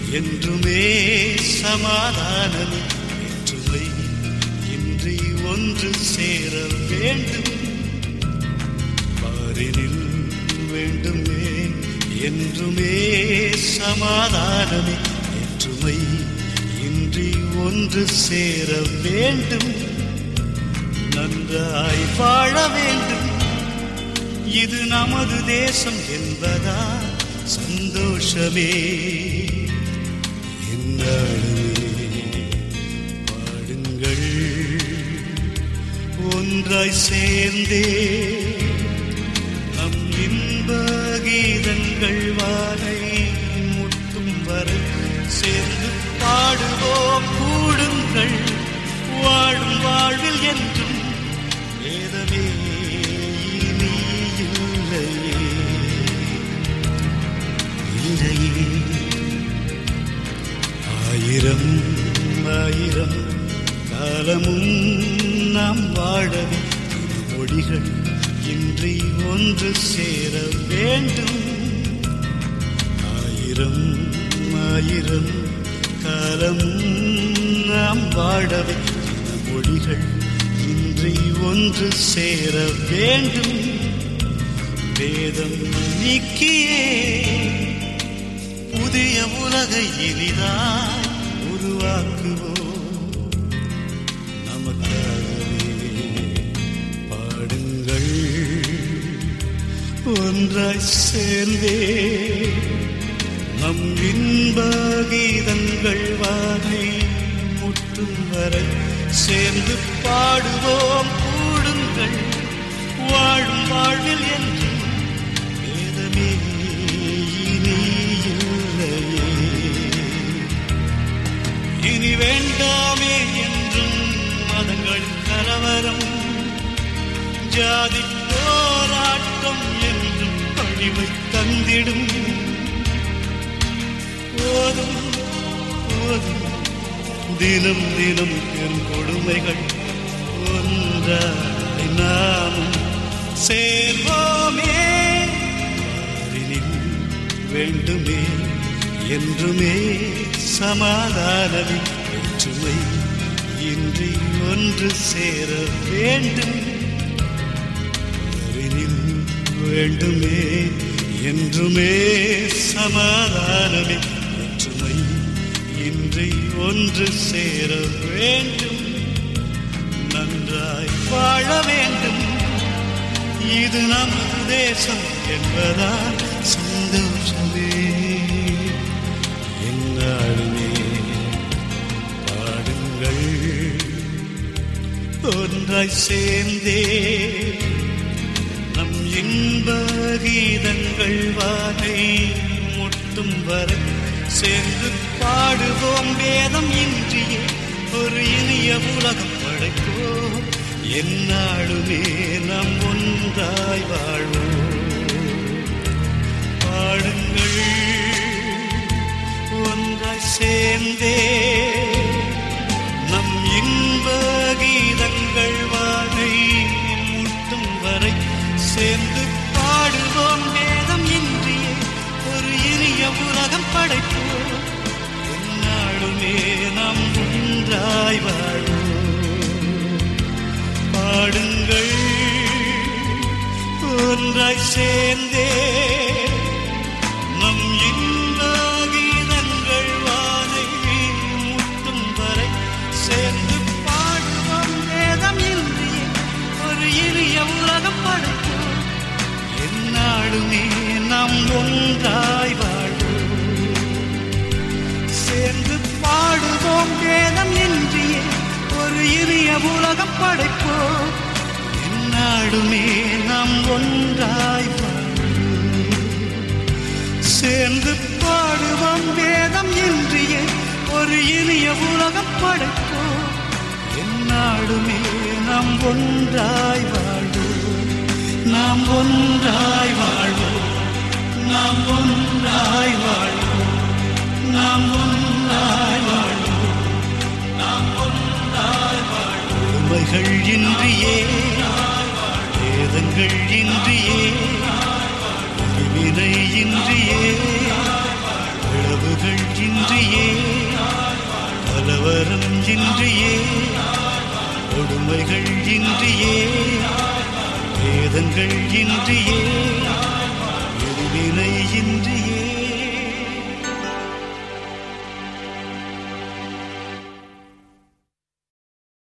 என்றுமே சமாதானம் என்றுமை இன்றி ஒன்று சேர வேண்டும் பாரினில் வேண்டுமே என்றுமே சமாதானமே என்றுமை இன்றி ஒன்று சேர வேண்டும் நன்றாய் வாழ வேண்டும் இது நமது தேசம் என்பதா சந்தோஷமே என்னாலுமே பாடுங்கள் ஒன்றாய் சேர்ந்தே நம் இன்ப கீதங்கள் வாரை முட்டும் வரை சேர்ந்து பாடுவோம் கூடுங்கள் வாழும் வாழ்வில் என்றும் வேதமே இனி இல்லையே இல்லையே ஆயிரம் ஆயிரம் காலமும் நாம் வாழவே மொழிகள் இன்றி ஒன்று சேர வேண்டும் ஆயிரம் ஆயிரம் காலம் நாம் வாழவே மொழிகள் இன்றி ஒன்று சேர வேண்டும் வேதம் நீக்கியே புதிய உலகை இனிதாய் உருவாக்குவோம் நமக்காகவே பாடுங்கள் ஒன்றாய் சேர்ந்தே நம் இன்ப கீதங்கள் வானை முட்டும் வரை சேர்ந்து பாடுவோம் கூடுங்கள் வாழும் வாழ்வில் என்று வேதமே இனி இல்லையே இனி வேண்டாமே என்றும் மதங்களின் கலவரம் ஜாதி போராட்டம் என்றும் அழிவை தந்திடும் போதும் போதும் தினம் தினம் பெரும் கொடுமைகள் ஒன்றாய் நாமும் சேர்வோமே பாரினில் வேண்டுமே என்றுமே சமாதானமே ஒற்றுமை இன்றி ஒன்று சேர வேண்டும் பாரினில் வேண்டுமே என்றுமே சமாதானமே ஒற்றுமை இன்றி ஒன்று சேர வேண்டும் நன்றாய் வாழ வேண்டும் இது நமது தேசம் என்பதால் சந்தோஷமே என்னாலுமே பாடுங்கள் ஒன்றாய் சேர்ந்தே நம் இன்ப கீதங்கள் வானை முட்டும் வரை சேர்ந்து பாடுவோம் வேதம் இன்றியே ஒரு இனிய உலகம் படைப்போம் என்னாலுமே நாம் ஒன்றாய் வாழ்வோம் பாடுங்கள் ஒன்றாய் சேர்ந்தே நம் இன்ப கீதங்கள் வானை முட்டும் வரை சேர்ந்து பாடுவோம் வேதம் இன்றியே ஒரு இனிய உலகம் படைப்போம் என்னாலுமே நாம் ஒன்றாய் வாழ்வோம் பாடுங்கள் ஒன்றாய் சேர்ந்தே நம் இன்ப கீதங்கள் வானை முட்டும் வரை சேர்ந்து பாடுவோம் வேதம் இன்றியே ஒரு இனிய உலகம் படைப்போம் என்னாலுமே நாம் ஒன்றாய் வாழ்வோம் சேர்ந்து பாடுவோம் வேதம் இன்றியே ஒரு இனிய உலகம் படைப்போம் என்னாலுமே நாம் ஒன்றாய் வாழ்வோம் சேர்ந்து பாடுவோம் வேதம் இன்றியே ஒரு இனிய உலகம் படைப்போம் என்னாலுமே நாம் ஒன்றாய் வாழ்வோம் நாம் ஒன்றாய் வாழ்வோம் நாம் ஒன்றாய் வாழ்வோம் நாம் ஒன்றாய் வாழ்வோம் நாம் ஒன்றாய் வாழ்வோம் உண்மைகள் இன்றியே வேதங்கள் இன்றியே வினை இன்றியே உழவுகள் இன்றியே கலவரம் இன்றியே கொடுமைகள் இன்றியே வேதங்கள் இன்றியே